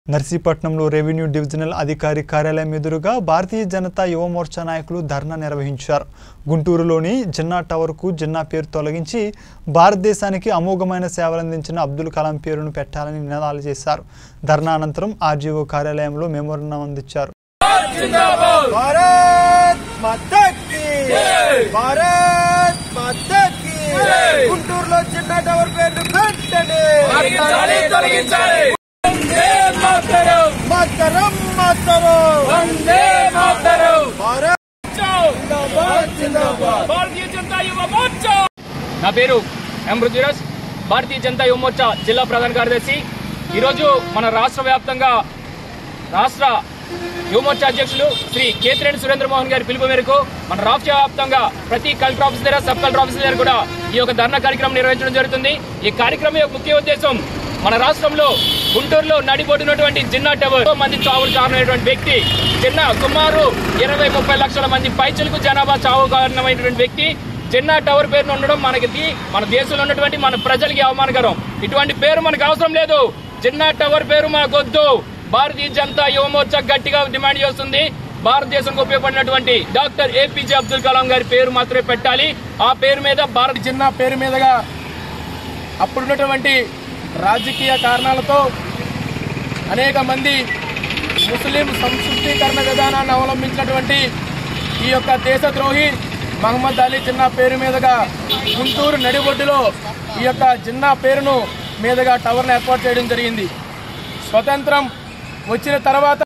నర్సీపట్నంలో revenue divisional అధికారి కార్యాలయం ఎదురుగా భారతీయ జనతా యువ మోర్చా నాయకులు ధర్నా నిర్వహించారు గుంటూరులోని జిన్నా టవర్కు జిన్నా పేరు తొలగించి భారతదేశానికి అమోఘమైన సేవలందించిన అబ్దుల్ కలాం పేరును పెట్టాలని నినాదాలు చేశారు ధర్నా అనంతరం ఆర్జీఓ కార్యాలయంలో మెమోరండం అందించారు భారత్ మాతా కీ భారత్ మాతా కీ గుంటూరులో చిన్న టవర్ పేరు పెట్టండి తొలగించాలి తొలగించాలి వందే మాతరం మాతరం మాతరం వందే మాతరం భారత్ జిందాబాద్ జిందాబాద్ భారతీయ జనతా యువ మోర్చా నా పేరు ఎం రుచిరస్ భారతీయ జనతా యువ మోర్చా జిల్లా ప్రధాన కార్యదర్శి ఈరోజు మన రాష్ట్ర వ్యాప్తంగా రాష్ట్ర యువ మోర్చా అధ్యక్షులు శ్రీ కేతిరెడ్డి సురేంద్ర మోహన్ గారి పిలుపు మేరకు మన రాష్ట్ర వ్యాప్తంగా ప్రతి కలెక్టర్ ఆఫీస్ దగ్గర సబ్ కలెక్టర్ ఆఫీస్ దగ్గర కూడా ఈ యొక్క ధర్నా కార్యక్రమం నిర్వహించడం జరుగుతుంది ఈ కార్యక్రమం యొక్క ముఖ్య ఉద్దేశం మన రాష్ట్రంలో గుంటూరులో నడిబొడినటువంటి జిన్నా టవర్ ఎంతో మంది చావులు కారణమైనటువంటి వ్యక్తి చిన్న సుమారు ఇరవై ముప్పై లక్షల మంది పైచలకు జనాభా చావు కారణమైనటువంటి వ్యక్తి జిన్నా టవర్ పేరును ఉండడం మనకి మన దేశంలో ఉన్నటువంటి మన ప్రజలకి అవమానకరం ఇటువంటి పేరు మనకు అవసరం లేదు జిన్నా టవర్ పేరు మనకొద్దు భారతీయ జనతా యువ మోర్చా గట్టిగా డిమాండ్ చేస్తుంది భారతదేశానికి ఉపయోగపడినటువంటి డాక్టర్ ఏపీజే అబ్దుల్ కలాం గారి పేరు మాత్రమే పెట్టాలి ఆ పేరు మీద భారత చిన్న పేరు మీదుగా అప్పుడున్నటువంటి రాజకీయ కారణాలతో అనేక మంది ముస్లిం సంస్కృతీకరణ విధానాన్ని అవలంబించినటువంటి ఈ యొక్క దేశద్రోహి మహమ్మద్ అలీ జిన్నా పేరు మీదుగా గుంటూరు నడిబొడ్డులో ఈ యొక్క జిన్నా పేరును మీదుగా టవర్ను ఏర్పాటు చేయడం జరిగింది స్వతంత్రం వచ్చిన తర్వాత